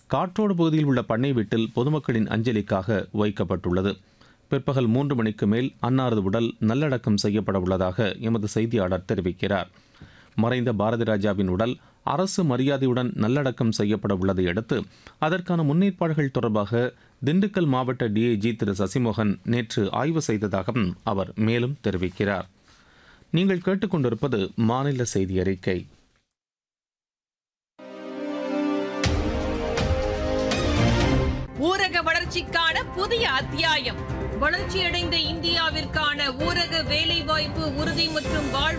காற்றோடு பகுதியில் உள்ள பண்ணை வீட்டில் பொதுமக்களின் அஞ்சலிக்காக வைக்கப்பட்டுள்ளது பிற்பகல் மூன்று மணிக்கு மேல் அன்னாரது உடல் நல்லடக்கம் செய்யப்பட உள்ளதாக எமது செய்தியாளர் தெரிவிக்கிறார் மறைந்த பாரதி ராஜாவின் உடல் அரசு மரியாதையுடன் நல்லடக்கம் செய்யப்பட உள்ளதை அடுத்து அதற்கான முன்னேற்பாடுகள் தொடர்பாக திண்டுக்கல் மாவட்ட டிஐஜி திரு சசிமோகன் நேற்று ஆய்வு செய்ததாகவும் அவர் மேலும் தெரிவிக்கிறார் நீங்கள் கேட்டுக்கொண்டிருப்பது மாநில செய்தி அறிக்கை ஊரக வளர்ச்சிக்கான புதிய அத்தியாயம் வளர்ச்சியடைந்த இந்தியாவிற்கான ஊரக வேலைவாய்ப்பு உறுதி மற்றும் வாழ்வு